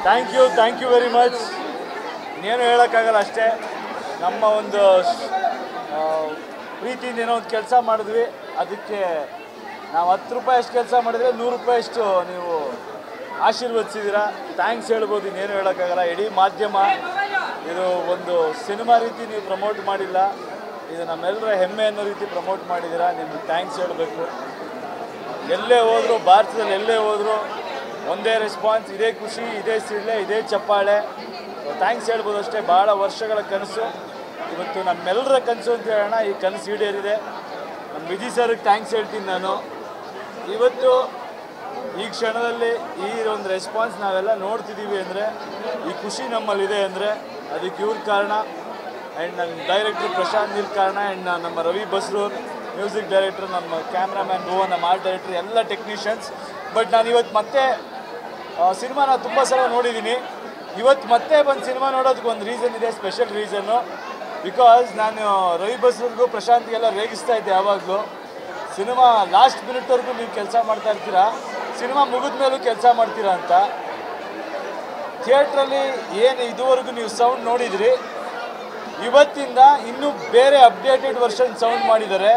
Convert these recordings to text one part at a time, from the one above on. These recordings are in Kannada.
thank you thank you very much ಇನ್ನೇನು ಹೇಳೋಕ್ಕಾಗಲ್ಲ ಅಷ್ಟೇ ನಮ್ಮ ಒಂದು ಆ, ಪ್ರೀತಿಯಿಂದ ಏನೋ ಒಂದು ಕೆಲಸ ಮಾಡಿದ್ವಿ ಅದಕ್ಕೆ ನಾವು ಹತ್ತು ರೂಪಾಯಿ ಅಷ್ಟು ಕೆಲಸ ಮಾಡಿದ್ರೆ ನೂರು ರೂಪಾಯಿ ಅಷ್ಟು ನೀವು ಆಶೀರ್ವದಿಸಿದ್ದೀರಾ ಥ್ಯಾಂಕ್ಸ್ ಹೇಳ್ಬೋದು ಇನ್ನೇನು ಹೇಳೋಕ್ಕಾಗಲ್ಲ ಇಡೀ ಮಾಧ್ಯಮ ಇದು ಒಂದು ಸಿನಿಮಾ ರೀತಿ ನೀವು ಪ್ರಮೋಟ್ ಮಾಡಿಲ್ಲ ಇದು ನಮ್ಮೆಲ್ಲರ ಹೆಮ್ಮೆ ಅನ್ನೋ ರೀತಿ ಪ್ರಮೋಟ್ ಮಾಡಿದ್ದೀರಾ ನಿಮ್ಗೆ ಥ್ಯಾಂಕ್ಸ್ ಹೇಳಬೇಕು ಎಲ್ಲೇ ಹೋದ್ರು ಭಾರತದಲ್ಲಿ ಎಲ್ಲೇ ಹೋದ್ರು ಒಂದೇ ರೆಸ್ಪಾನ್ಸ್ ಇದೇ ಖುಷಿ ಇದೇ ಸಿಳ್ಳೆ ಇದೇ ಚಪ್ಪಾಳೆ ಥ್ಯಾಂಕ್ಸ್ ಹೇಳ್ಬೋದು ಅಷ್ಟೇ ಭಾಳ ವರ್ಷಗಳ ಕನಸು ಇವತ್ತು ನಮ್ಮೆಲ್ಲರ ಕನಸು ಅಂತ ಹೇಳೋಣ ಈ ಕನಸು ಈಡೇರಿದೆ ನಮ್ಮ ವಿಜಯ್ ಸರ್ಗೆ ಥ್ಯಾಂಕ್ಸ್ ಹೇಳ್ತೀನಿ ನಾನು ಇವತ್ತು ಈ ಕ್ಷಣದಲ್ಲಿ ಈ ಒಂದು ರೆಸ್ಪಾನ್ಸ್ ನಾವೆಲ್ಲ ನೋಡ್ತಿದ್ದೀವಿ ಅಂದರೆ ಈ ಖುಷಿ ನಮ್ಮಲ್ಲಿದೆ ಅಂದರೆ ಅದಕ್ಕೆ ಇವ್ರ ಕಾರಣ ಆ್ಯಂಡ್ ನನ್ನ ಡೈರೆಕ್ಟ್ರ್ ಪ್ರಶಾಂತ್ ನೀಲ್ ಕಾರಣ ಆ್ಯಂಡ್ ನಮ್ಮ ರವಿ ಬಸ್ರೂರ್ ಮ್ಯೂಸಿಕ್ ಡೈರೆಕ್ಟ್ರ್ ನಮ್ಮ ಕ್ಯಾಮ್ರಾಮ್ಯಾನ್ ಭುವನ್ ನಮ್ಮ ಆರ್ಟ್ ಡೈರೆಕ್ಟ್ರ್ ಎಲ್ಲ ಟೆಕ್ನಿಷಿಯನ್ಸ್ ಬಟ್ ನಾನು ಇವತ್ತು ಮತ್ತೆ ಸಿನಿಮಾನ ತುಂಬ ಸಲ ನೋಡಿದ್ದೀನಿ ಇವತ್ತು ಮತ್ತೆ ಬಂದು ಸಿನಿಮಾ ನೋಡೋದಕ್ಕೆ ಒಂದು ರೀಸನ್ ಇದೆ ಸ್ಪೆಷಲ್ ರೀಸನ್ನು ಬಿಕಾಸ್ ನಾನು ರವಿ ಬಸ್ರೂರ್ಗೂ ಪ್ರಶಾಂತ್ಗೆಲ್ಲ ರೇಗಿಸ್ತಾ ಇದ್ದೆ ಯಾವಾಗಲೂ ಸಿನಿಮಾ ಲಾಸ್ಟ್ ಮಿನಿಟ್ವರೆಗೂ ನೀವು ಕೆಲಸ ಮಾಡ್ತಾ ಇರ್ತೀರಾ ಸಿನಿಮಾ ಮುಗಿದ ಮೇಲೂ ಕೆಲಸ ಮಾಡ್ತೀರಾ ಅಂತ ಥಿಯೇಟ್ರಲ್ಲಿ ಏನು ಇದುವರೆಗೂ ನೀವು ಸೌಂಡ್ ನೋಡಿದ್ರಿ ಇವತ್ತಿಂದ ಇನ್ನೂ ಬೇರೆ ಅಪ್ಡೇಟೆಡ್ ವರ್ಷನ್ ಸೌಂಡ್ ಮಾಡಿದ್ದಾರೆ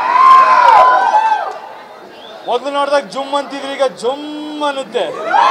ಮೊದಲು ನೋಡಿದಾಗ ಜುಮ್ ಅಂತಿದ್ರಿ ಈಗ ಜುಮ್ ಅನ್ನುತ್ತೆ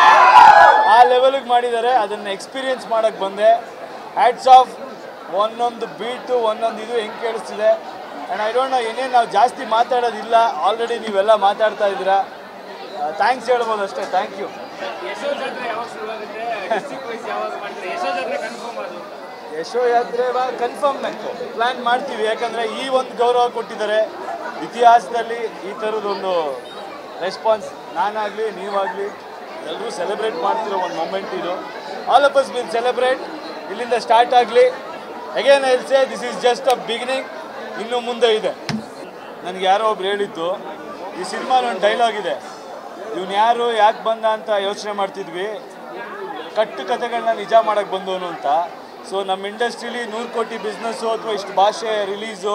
ಆ ಲೆವೆಲಿಗೆ ಮಾಡಿದ್ದಾರೆ ಅದನ್ನು ಎಕ್ಸ್ಪೀರಿಯನ್ಸ್ ಮಾಡಕ್ಕೆ ಬಂದೆ ಹ್ಯಾಟ್ಸ್ ಆಫ್ ಒಂದೊಂದು ಬೀಟು ಒಂದೊಂದು ಇದು ಹೆಂಗೆ ಕೇಳಿಸ್ತಿದೆ ಆ್ಯಂಡ್ ಐ ಡೋಂಟ್ ನೋ ಏನೇನು ನಾವು ಜಾಸ್ತಿ ಮಾತಾಡೋದಿಲ್ಲ ಆಲ್ರೆಡಿ ನೀವೆಲ್ಲ ಮಾತಾಡ್ತಾ ಇದ್ದೀರಾ ಥ್ಯಾಂಕ್ಸ್ ಹೇಳ್ಬೋದು ಅಷ್ಟೇ ಥ್ಯಾಂಕ್ ಯು ಯಶೋ ಜಾತ್ರೆ ಯಾವಾಗ ಶುರುವಾಗುತ್ತೆ ಡಿಸ್ಟ್ರಿಕ್ಟ್ ವೈಸ್ ಯಾವಾಗ ಮಾಡ್ತಾರೆ ಯಶೋ ಜಾತ್ರೆ ಕನ್ಫರ್ಮ್ ಅದು ಯಶೋ ಯಾತ್ರೆ ಕನ್ಫರ್ಮ್ ಪ್ಲ್ಯಾನ್ ಮಾಡ್ತೀವಿ ಯಾಕಂದರೆ ಈ ಒಂದು ಗೌರವ ಕೊಟ್ಟಿದ್ದಾರೆ ಇತಿಹಾಸದಲ್ಲಿ ಈ ಥರದೊಂದು ರೆಸ್ಪಾನ್ಸ್ ನಾನಾಗಲಿ ನೀವಾಗಲಿ ಎಲ್ಲರೂ ಸೆಲೆಬ್ರೇಟ್ ಮಾಡ್ತಿರೋ ಒಂದು ಮೊಮೆಂಟ್ ಇದು all of us will celebrate ಇಲ್ಲಿಂದ ಸ್ಟಾರ್ಟ್ ಆಗಲಿ again I'll say this is just a beginning ಇನ್ನು ಮುಂದೆ ಇದೆ ನನಗೆ ಯಾರೋ ಒಬ್ರು ಹೇಳಿದ್ದು ಈ ಸಿನಿಮಾಲಿ ಒಂದು ಡೈಲಾಗ್ ಇದೆ ಇವನು ಯಾರು ಯಾಕೆ ಬಂದ ಅಂತ ಯೋಚನೆ ಮಾಡ್ತಿದ್ವಿ ಕಟ್ಟು ಕಥೆಗಳನ್ನ ನಿಜ ಮಾಡಕ್ಕೆ ಬಂದವನು ಅಂತ ಸೊ ನಮ್ಮ ಇಂಡಸ್ಟ್ರೀಲಿ ನೂರು ಕೋಟಿ ಬಿಸ್ನೆಸ್ಸು ಅಥವಾ ಇಷ್ಟು ಭಾಷೆ ರಿಲೀಸು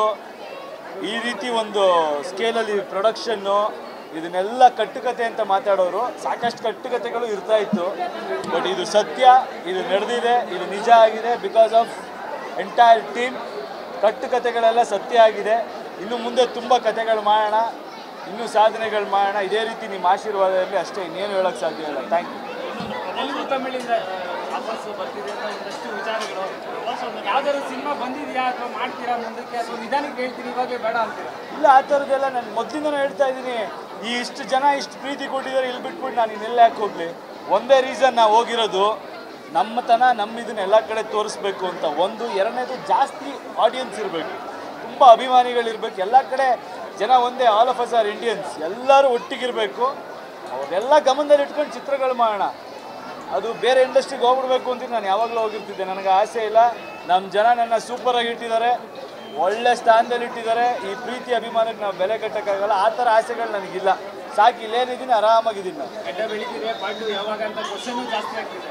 ಈ ರೀತಿ ಒಂದು ಸ್ಕೇಲಲ್ಲಿ ಪ್ರೊಡಕ್ಷನ್ನು ಇದನ್ನೆಲ್ಲ ಕಟ್ಟುಕತೆ ಅಂತ ಮಾತಾಡೋರು ಸಾಕಷ್ಟು ಕಟ್ಟುಕತೆಗಳು ಇರ್ತಾ ಇತ್ತು ಬಟ್ ಇದು ಸತ್ಯ ಇದು ನಡೆದಿದೆ ಇದು ನಿಜ ಆಗಿದೆ ಬಿಕಾಸ್ ಆಫ್ ಎಂಟೈರ್ ಟೀಮ್ ಕಟ್ಟುಕತೆಗಳೆಲ್ಲ ಸತ್ಯ ಆಗಿದೆ ಇನ್ನು ಮುಂದೆ ತುಂಬ ಕತೆಗಳು ಮಾಡೋಣ ಇನ್ನೂ ಸಾಧನೆಗಳು ಮಾಡೋಣ ಇದೇ ರೀತಿ ನಿಮ್ಮ ಆಶೀರ್ವಾದ ಇರಲಿ ಅಷ್ಟೇ ಇನ್ನೇನು ಹೇಳೋಕ್ಕೆ ಸಾಧ್ಯ ಇಲ್ಲ ಥ್ಯಾಂಕ್ ಯು ತೆಲುಗು ತಮಿಳಿಂದ ವಾಪಸ್ ಬರ್ತಿದೆ ಅಂತ ಒಂದಷ್ಟು ವಿಚಾರಗಳು ಯಾವ್ದಾದ್ರು ಸಿನಿಮಾ ಬಂದಿದೆಯಾ ಅಥವಾ ಮಾಡ್ತೀರಾ ಮುಂದಕ್ಕೆ ಅಥವಾ ನಿಧಾನಕ್ಕೆ ಹೇಳ್ತೀರಿ ಇವಾಗಲೇ ಬೇಡ ಅಂತೀರಾ ಇಲ್ಲ ಆ ಥರದ್ದೆಲ್ಲ ನಾನು ಮೊದಲಿಂದನೂ ಹೇಳ್ತಾ ಇದ್ದೀನಿ ಈ ಇಷ್ಟು ಜನ ಇಷ್ಟು ಪ್ರೀತಿ ಕೊಟ್ಟಿದ್ದಾರೆ ಇಲ್ಲಿ ಬಿಟ್ಬಿಟ್ಟು ನಾನು ಇನ್ನೆಲ್ಲ ಯಾಕೆ ಹೋಗಲಿ ಒಂದೇ ರೀಸನ್ ನಾವು ಹೋಗಿರೋದು ನಮ್ಮತನ ನಮ್ಮ ಇದನ್ನ ಎಲ್ಲ ಕಡೆ ತೋರಿಸ್ಬೇಕು ಅಂತ ಒಂದು ಎರಡನೇದು ಜಾಸ್ತಿ ಆಡಿಯನ್ಸ್ ಇರಬೇಕು ತುಂಬ ಅಭಿಮಾನಿಗಳಿರ್ಬೇಕು ಎಲ್ಲ ಕಡೆ ಜನ ಒಂದೇ all of us are Indians ಎಲ್ಲರೂ ಒಟ್ಟಿಗಿರಬೇಕು ಅವ್ರೆಲ್ಲ ಗಮನದಲ್ಲಿ ಇಟ್ಕೊಂಡು ಚಿತ್ರಗಳು ಮಾಡೋಣ ಅದು ಬೇರೆ ಇಂಡಸ್ಟ್ರಿಗೆ ಹೋಗ್ಬಿಡ್ಬೇಕು ಅಂತ ನಾನು ಯಾವಾಗಲೂ ಹೋಗಿರ್ತಿದ್ದೆ ನನಗೆ ಆಸೆ ಇಲ್ಲ ನಮ್ಮ ಜನ ನನ್ನ ಸೂಪರಾಗಿ ಇಟ್ಟಿದ್ದಾರೆ ಒಳ್ಳೆ ಸ್ಥಾನದಲ್ಲಿ ಇಟ್ಟಿದ್ದಾರೆ ಈ ಪ್ರೀತಿ ಅಭಿಮಾನಕ್ಕೆ ನಾವು ಬೆಲೆ ಕಟ್ಟೋಕ್ಕಾಗಲ್ಲ ಆ ಥರ ಆಸೆಗಳು ನನಗಿಲ್ಲ ಸಾಕು ಇಲ್ಲೇನಿದ್ದೀನಿ ಆರಾಮಾಗಿದ್ದೀನಿ ನಾನು ಗಡ್ಡ ಬೆಳೀತಿದೆ ಪಾಟು ಯಾವಾಗ ಅಂತ ಕ್ವಶನ್ ಜಾಸ್ತಿ ಆಗ್ತಿದೆ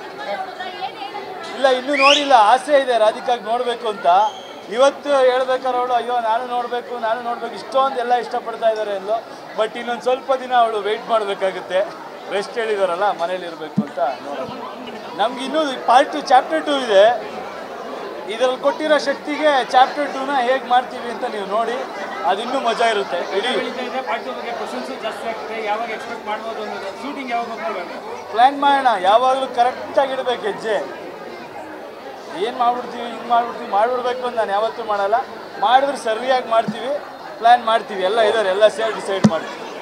ಇಲ್ಲ ಇನ್ನೂ ನೋಡಿಲ್ಲ ಆಸೆ ಇದೆ ರಾಧಿಕಾಗ್ ನೋಡಬೇಕು ಅಂತ ಇವತ್ತು ಹೇಳ್ಬೇಕಾದ್ರೆ ಅವಳು ಅಯ್ಯೋ ನಾನು ನೋಡಬೇಕು ನಾನು ನೋಡಬೇಕು ಇಷ್ಟೊಂದು ಎಲ್ಲ ಇಷ್ಟಪಡ್ತಾ ಇದ್ದಾರೆ ಅಂದ್ಲು ಬಟ್ ಇನ್ನೊಂದು ಸ್ವಲ್ಪ ದಿನ ಅವಳು ವೆಯ್ಟ್ ಮಾಡಬೇಕಾಗುತ್ತೆ ರೆಸ್ಟ್ ಹೇಳಿದಾರಲ್ಲ ಮನೇಲಿ ಇರಬೇಕು ಅಂತ ನೋಡೋಣ ನಮ್ಗೆ ಇನ್ನೂ ಪಾರ್ಟ್ ಟು ಚಾಪ್ಟರ್ ಟು ಇದೆ ಇದರಲ್ಲಿ ಕೊಟ್ಟಿರೋ ಶಕ್ತಿಗೆ ಚಾಪ್ಟರ್ ಟೂನ ಹೇಗೆ ಮಾಡ್ತೀವಿ ಅಂತ ನೀವು ನೋಡಿ ಅದು ಇನ್ನೂ ಮಜಾ ಇರುತ್ತೆ ಇಡೀ ಬೆಳೀತಾ ಇದೆ ಪಾಟು ಬಗ್ಗೆ ಕ್ವಶನ್ಸ್ ಜಾಸ್ತಿ ಆಗ್ತಿದೆ ಯಾವಾಗ ಎಕ್ಸ್ಪೆಕ್ಟ್ ಮಾಡ್ಬೋದು ಅನ್ನೋದು ಶೂಟಿಂಗ್ ಯಾವಾಗ ಹೋಗ್ಬೇಕು ಪ್ಲ್ಯಾನ್ ಮಾಡೋಣ ಯಾವಾಗಲೂ ಕರೆಕ್ಟಾಗಿ ಇಡಬೇಕು ಹೆಜ್ಜೆ ಏನು ಮಾಡ್ಬಿಡ್ತೀವಿ ಹಿಂಗೆ ಮಾಡ್ಬಿಡ್ತೀವಿ ಮಾಡ್ಬಿಡ್ಬೇಕು ಅಂತ ನಾನು ಯಾವತ್ತೂ ಮಾಡಲ್ಲ ಮಾಡಿದ್ರೆ ಸರಿಯಾಗಿ ಮಾಡ್ತೀವಿ ಪ್ಲ್ಯಾನ್ ಮಾಡ್ತೀವಿ ಎಲ್ಲ ಇದ್ದಾರೆ ಎಲ್ಲ ಸೇರಿ ಡಿಸೈಡ್ ಮಾಡ್ತೀವಿ